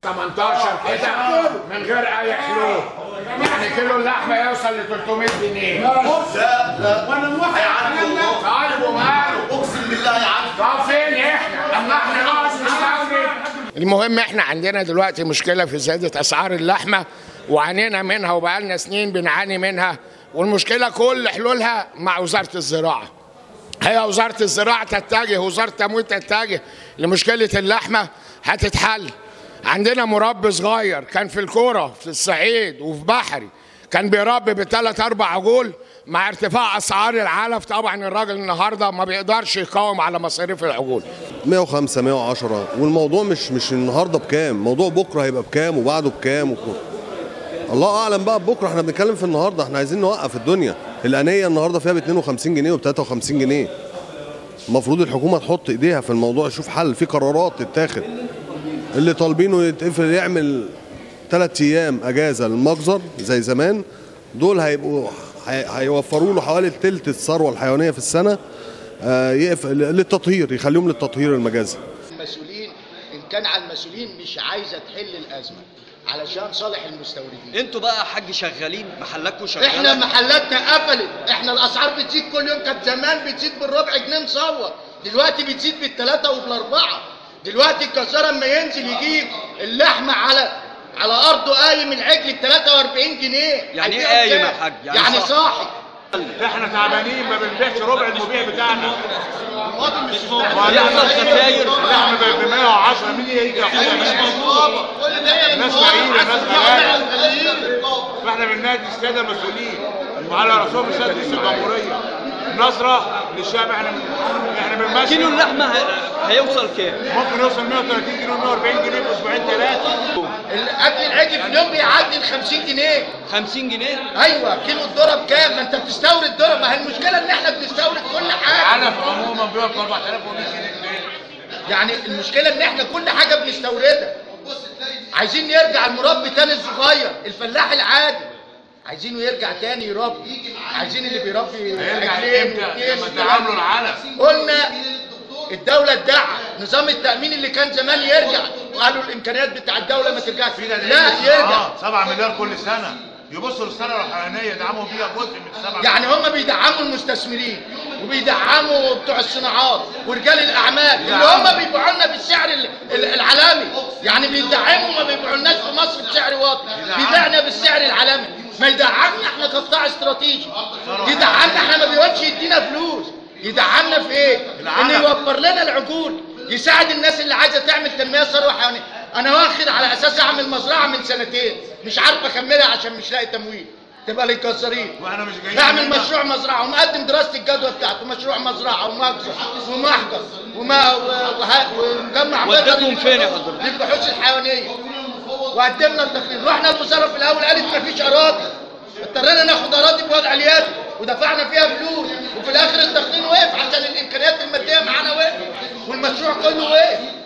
18 كده من غير اي حلول يعني كيلو اللحمه يوصل ل 300 جنيه لا لا وانا موافق على الكلام ده طيب وماله اقسم بالله يا عم طب فين احنا؟ اما احنا نقعد نستورد المهم احنا عندنا دلوقتي مشكله في زياده اسعار اللحمه وعانينا منها وبقالنا سنين بنعاني منها والمشكله كل حلولها مع وزاره الزراعه هي وزاره الزراعه تتجه وزاره التموين تتجه لمشكله اللحمه هتتحل عندنا مربي صغير كان في الكوره في الصعيد وفي بحري كان بيربي بثلاث اربع عجول مع ارتفاع اسعار العلف طبعا الراجل النهارده ما بيقدرش يقاوم على مصاريف العجول 105 110 والموضوع مش مش النهارده بكام موضوع بكره هيبقى بكام وبعده بكام وكو. الله اعلم بقى بكره احنا بنتكلم في النهارده احنا عايزين نوقف الدنيا الانيه النهارده فيها ب 52 جنيه وب 53 جنيه المفروض الحكومه تحط ايديها في الموضوع تشوف حل في قرارات تتاخد اللي طالبينه يتقفل يعمل ثلاث ايام اجازه للمجزر زي زمان دول هيبقوا هي- هيوفروا له حوالي تلت الثروه الحيوانيه في السنه آه، يقف للتطهير يخليهم للتطهير المجازي المسؤولين ان كان على المسؤولين مش عايزه تحل الازمه علشان صالح المستوردين انتوا بقى يا حاج شغالين محلاتكم شغاله احنا محلاتنا قفلت احنا الاسعار بتزيد كل يوم كانت زمان بتزيد بالربع جنيه مصور دلوقتي بتزيد بالثلاثه وبالاربعه دلوقتي الجزار اما ينزل يجيب اللحمه على على ارضه قايم العجل ب 43 جنيه يعني ايه هيبيعه قايم يا بكام؟ حاج؟ يعني يعني صاحي. صاحي احنا تعبانين ما بنبيعش ربع المبيع بتاعنا يحصل خساير اللحمه ب 110 مين يجي ياخدها مننا؟ ناس فقيره ناس غلابه فاحنا بننادي الساده المسؤولين وعلى راسهم السيد رئيس الجمهوريه نظره للشعب احنا احنا بنمثل كيلو اللحمه ه- هيوصل كام؟ ممكن يوصل 130 جنيه 140 جنيه في اسبوعين ثلاثه اكل العجل في اليوم بيعدي ال 50 جنيه 50 جنيه ايوه كيلو الذره بكام ما انت بتستورد ذره ما هي المشكله ان احنا بنستورد كل حاجه علف عموما بيقف ب 4100 جنيه يعني المشكله ان احنا كل حاجه بنستوردها عايزين نرجع المربي تاني الصغير الفلاح العادي عايزينه يرجع تاني يربي عايزين اللي بيربي هيرجع عجلين امتى؟ واتنين لما تعاملوا العلف قلنا الدولة ادعى نظام التأمين اللي كان زمان يرجع وقالوا الإمكانيات بتاع الدولة ما ترجعش لا يرجع 7 مليار كل سنه يبصوا للثروه الحيوانيه يدعموا بيها جزء من السبعة يعني هم بيدعموا المستثمرين وبيدعموا بتوع الصناعات ورجال الاعمال اللي هم بيبيعوا لنا بالسعر ال- ال- العالمي يعني بيدعموا ما بيبيعولناش في مصر بسعر واطي بيبيعنا بالسعر العالمي ما يدعمنا احنا كقطاع استراتيجي يدعمنا احنا ما بيقعدش يدينا فلوس يدعمنا في ايه؟ ان يوفر لنا العقول يساعد الناس اللي عايزه تعمل تنميه ثروه حيوانيه انا واخد على اساس اعمل مزرعه من سنتين مش عارف اكملها عشان مش لاقي تمويل تبقى للجزارين واحنا مش جايين اعمل هنا. مشروع مزرعه ومقدم دراسه الجدوى بتاعته مشروع مزرعه ومخزن ومحجر وما وه- ومجمع وديتهم بيطري فين يا حضرتك؟ للبحوث الحيوانيه وقدمنا التقرير رحنا الوزاره في الاول قالت مفيش اراضي اضطرينا ناخد اراضي بوضع اليد ودفعنا فيها فلوس وفي الاخر التقرير وقف عشان الامكانيات الماديه معانا وقفت والمشروع كله وقف